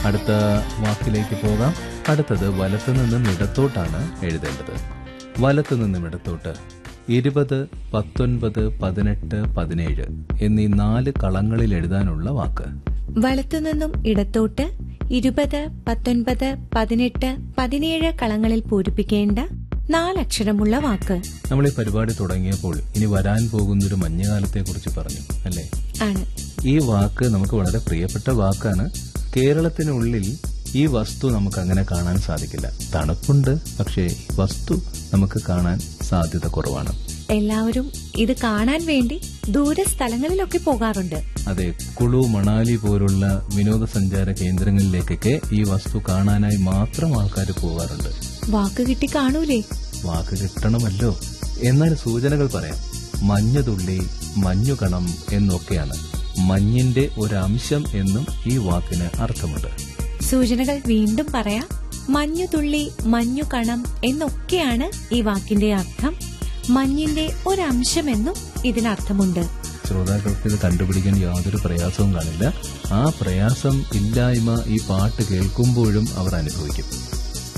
അടുത്ത വാക്കിലേക്ക് പോകാം അടുത്തത് വലത്തു നിന്നും ഇടത്തോട്ടാണ് എഴുതേണ്ടത് വലത്തു നിന്നും ഇടത്തോട്ട് ഇരുപത് പത്തൊൻപത് പതിനെട്ട് പതിനേഴ് എന്നീ നാല് കളങ്ങളിൽ എഴുതാനുള്ള വാക്ക് വലത്തുനിന്നും ഇടത്തോട്ട് ഇരുപത് പത്തൊൻപത് പതിനെട്ട് പതിനേഴ് കളങ്ങളിൽ പൂരിപ്പിക്കേണ്ട നാലക്ഷരമുള്ള വാക്ക് നമ്മൾ ഈ പരിപാടി തുടങ്ങിയപ്പോൾ ഇനി വരാൻ പോകുന്നൊരു മഞ്ഞുകാലത്തെക്കുറിച്ച് പറഞ്ഞു അല്ലേ ആണ് ഈ വാക്ക് നമുക്ക് വളരെ പ്രിയപ്പെട്ട വാക്കാണ് കേരളത്തിനുള്ളിൽ ഈ വസ്തു നമുക്ക് അങ്ങനെ കാണാൻ സാധിക്കില്ല തണുപ്പുണ്ട് പക്ഷേ ഈ വസ്തു നമുക്ക് കാണാൻ സാധ്യത കുറവാണ് എല്ലാവരും ഇത് കാണാൻ വേണ്ടി ദൂര സ്ഥലങ്ങളിലൊക്കെ പോകാറുണ്ട് അതെ കുളു മണാലി പോലുള്ള വിനോദസഞ്ചാര കേന്ദ്രങ്ങളിലേക്കൊക്കെ ഈ വസ്തു കാണാനായി മാത്രം ആൾക്കാർ പോകാറുണ്ട് വാക്ക് കിട്ടി കാണൂലേ വാക്ക് കിട്ടണമല്ലോ എന്നാൽ സൂചനകൾ പറയാം മഞ്ഞുതുള്ളി മഞ്ഞുകണം എന്നൊക്കെയാണ് മഞ്ഞിന്റെ ഒരംശം എന്നും ഈ വാക്കിന് അർത്ഥമുണ്ട് സൂചനകൾ വീണ്ടും പറയാം മഞ്ഞുതുള്ളി മഞ്ഞുകണം എന്നൊക്കെയാണ് ഈ വാക്കിന്റെ അർത്ഥം മഞ്ഞിന്റെ ഒരംശമെന്നും ഇതിനർത്ഥമുണ്ട് ശ്രോതാക്കൾക്ക് ഇത് കണ്ടുപിടിക്കാൻ യാതൊരു പ്രയാസവും കാണില്ല ആ പ്രയാസം ഇല്ലായ്മ ഈ പാട്ട് കേൾക്കുമ്പോഴും അവർ അനുഭവിക്കും